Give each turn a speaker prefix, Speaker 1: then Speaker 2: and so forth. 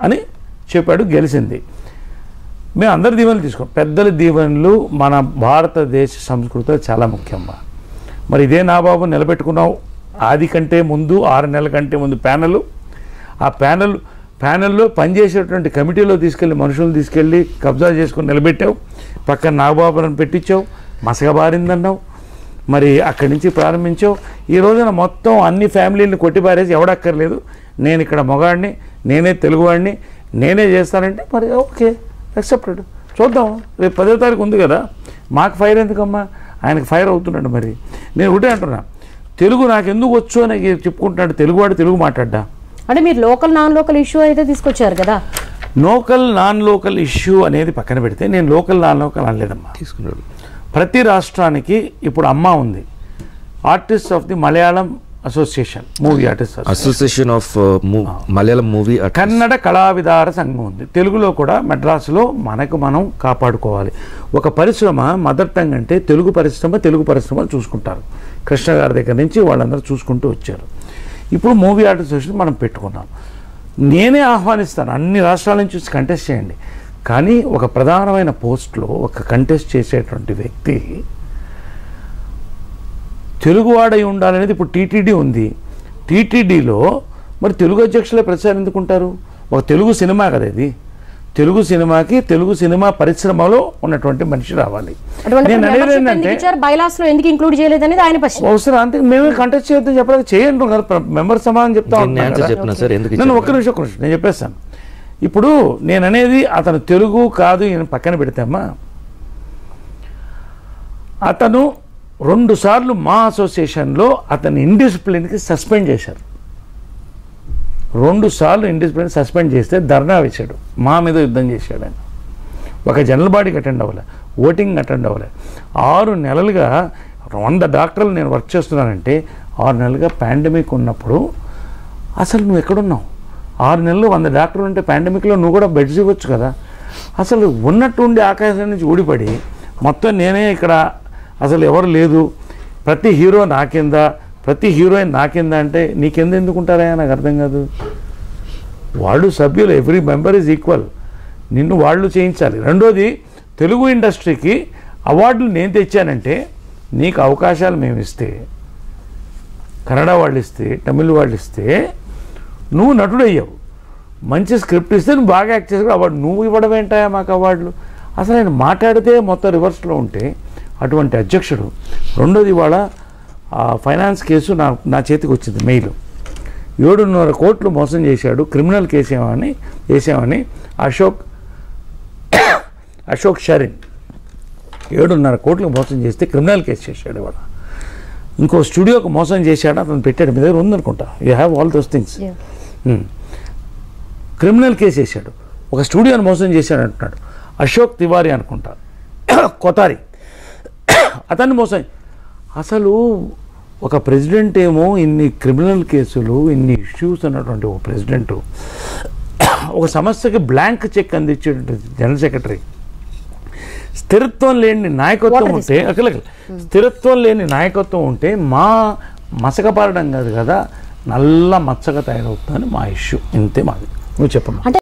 Speaker 1: అని చెప్పాడు గెలిచింది మేము అందరి దీవెనలు తీసుకోం పెద్దల దీవెనలు మన భారతదేశ సంస్కృతిలో చాలా ముఖ్యమ్మా మరి ఇదే నా బాబు నిలబెట్టుకున్నావు ఆది కంటే ముందు ఆరు నెలల కంటే ముందు ప్యానెల్ ఆ ప్యానెల్ ప్యానెల్లో పనిచేసేటువంటి కమిటీలో తీసుకెళ్ళి మనుషులను తీసుకెళ్ళి కబ్జా చేసుకుని నిలబెట్టావు పక్కన నాగబాబులను పెట్టించావు మసగబారిందన్నావు మరి అక్కడి నుంచి ప్రారంభించావు ఈ రోజున మొత్తం అన్ని ఫ్యామిలీని కొట్టిపారేసి ఎవడక్కర్లేదు నేను ఇక్కడ మొగాడిని నేనే తెలుగువాడిని నేనే చేస్తానంటే మరి ఓకే యాక్సెప్టెడ్ చూద్దాం రేపు పదో తారీఖు ఉంది కదా మాకు ఫైర్ ఎందుకమ్మా ఆయనకు ఫైర్ అవుతున్నాడు మరి నేను ఒకటే అంటున్నా తెలుగు నాకు ఎందుకు వచ్చు అని చెప్పుకుంటున్నాడు తెలుగువాడు తెలుగు మాట్లాడ్డా
Speaker 2: అంటే మీరు లోకల్ నాన్ లోకల్ ఇష్యూ అయితే తీసుకొచ్చారు కదా
Speaker 1: లోకల్ నాన్ లోకల్ ఇష్యూ అనేది పక్కన పెడితే నేను లోకల్ నాన్ లోకల్ అనలేదమ్మా
Speaker 3: తీసుకున్నాడు
Speaker 1: ప్రతి రాష్ట్రానికి ఇప్పుడు అమ్మ ఉంది artist of the Malayalam association movie artist
Speaker 3: association of Malayalam movie
Speaker 1: Kannada కళావిదార సంఘం ఉంది తెలుగులో కూడా మెడ్రాస్లో మనకు మనం కాపాడుకోవాలి ఒక పరిశ్రమ మదర్ టంగ్ అంటే తెలుగు పరిశ్రమ తెలుగు పరిశ్రమ చూసుకుంటారు కృష్ణ గారి దగ్గర నుంచి వాళ్ళందరూ చూసుకుంటూ వచ్చారు ఇప్పుడు మూవీ ఆర్టిస్ట్ అసోసియేషన్ మనం పెట్టుకున్నాం నేనే ఆహ్వానిస్తాను అన్ని రాష్ట్రాల నుంచి వచ్చి కంటెస్ట్ చేయండి కానీ ఒక ప్రధానమైన పోస్ట్లో ఒక కంటెస్ట్ చేసేటువంటి వ్యక్తి తెలుగువాడై ఉండాలనేది ఇప్పుడు టీటీడీ ఉంది టీటీడీలో మరి తెలుగు అధ్యక్షులే ప్రచారం ఎందుకుంటారు ఒక తెలుగు సినిమా కదా ఇది తెలుగు సినిమాకి తెలుగు సినిమా పరిశ్రమలో ఉన్నటువంటి మనిషి రావాలి
Speaker 2: అటువంటి
Speaker 1: నేను అనేది
Speaker 2: membership ఎందుకు
Speaker 1: ఏంటంటే
Speaker 2: ఇచ్చారు బైలాస్ లో ఎందుకు ఇంక్లూడ్ చేయలేదు అనేది ఆయన ప్రశ్న
Speaker 1: అవసరం అంతే మేమే కంటెస్ట్ చేయొద్దని చెప్పడానికి చేయండి కదా మెంబర్ సమాధానం చెప్తా
Speaker 3: దీన్ని
Speaker 1: ఉంటున్నాను
Speaker 3: ఆన్సర్
Speaker 1: కదా.
Speaker 3: చెప్పినా సార్ ఎందుకు
Speaker 1: నన్ను
Speaker 3: ఇచ్చారు?
Speaker 1: ఒక్క నిమిషం ఒక్క నిమిషం నేను చెప్పేస్తాను ఇప్పుడు నేను అనేది అతను తెలుగు కాదు ఈయన పక్కన పెడితేమ్మా అతను రెండు సార్లు మా అసోసియేషన్లో అతని ఇండిసిప్లిన్కి సస్పెండ్ చేశారు రెండు సార్లు ఇండిసిప్లిన్ సస్పెండ్ చేస్తే ధర్నా వేశాడు మా మీద యుద్ధం చేశాడు ఆయన ఒక జనరల్ బాడీకి అటెండ్ అవ్వలే ఓటింగ్ అటెండ్ అవ్వలే ఆరు నెలలుగా వంద డాక్టర్లు నేను వర్క్ చేస్తున్నానంటే ఆరు నెలలుగా పాండమిక్ ఉన్నప్పుడు అసలు నువ్వు ఎక్కడున్నావు ఆరు నెలలు వంద డాక్టర్లు ఉంటే పాండమిక్లో నువ్వు కూడా బెడ్స్ ఇవ్వచ్చు కదా అసలు ఉన్నట్టుండి ఆకాశం నుంచి ఊడిపడి మొత్తం నేనే ఇక్కడ అసలు ఎవరు లేదు ప్రతి హీరో నా కింద ప్రతి హీరోయిన్ నా కింద అంటే నీకెందు ఎందుకుంటారా నాకు అర్థం కాదు వాళ్ళు సభ్యులు ఎవ్రీ మెంబర్ ఈజ్ ఈక్వల్ నిన్ను వాళ్ళు చేయించాలి రెండోది తెలుగు ఇండస్ట్రీకి అవార్డులు నేను తెచ్చానంటే నీకు అవకాశాలు మేము ఇస్తే కన్నడ వాళ్ళు ఇస్తే తమిళ్ వాళ్ళు ఇస్తే నువ్వు నటుడు అయ్యావు మంచి స్క్రిప్ట్ ఇస్తే నువ్వు బాగా యాక్ట్ చేసి అవార్డు నువ్వు ఇవ్వడం ఏంటాయా మాకు అవార్డులు అసలు ఆయన మాట్లాడితే మొత్తం రివర్స్లో ఉంటే అటువంటి అధ్యక్షుడు రెండోది ఇవాళ ఆ ఫైనాన్స్ కేసు నా నా చేతికి వచ్చింది మెయిల్ ఏడున్నర కోట్లు మోసం చేశాడు క్రిమినల్ కేసు ఏమని వేసామని అశోక్ అశోక్ షరీన్ ఏడున్నర కోట్లు మోసం చేస్తే క్రిమినల్ కేసు చేశాడు ఇవాళ ఇంకో స్టూడియోకి మోసం చేశాడు అతను పెట్టాడు మీ దగ్గర ఉందనుకుంటా you have all those things criminal case వేసాడు ఒక స్టూడియోని మోసం చేశాడు అంటున్నాడు అశోక్ తివారీ అనుకుంటా కొతారి అతన్ని మోసం అసలు ఒక ప్రెసిడెంట్ ఏమో ఇన్ని క్రిమినల్ కేసులు ఇన్ని ఇష్యూస్ అన్నటువంటి ఒక ప్రెసిడెంట్ ఒక సమస్యకి బ్లాంక్ చెక్ అందించేటువంటి జనరల్ సెక్రటరీ స్థిరత్వం లేని నాయకత్వం
Speaker 2: Water
Speaker 1: ఉంటే అక్కడ స్థిరత్వం లేని నాయకత్వం ఉంటే మా మసకపారడం కాదు కదా నల్ల మచ్చగా తయారవుతుందని మా ఇష్యూ ఇంతే మాది నువ్వు చెప్పమ్మా
Speaker 2: అంటే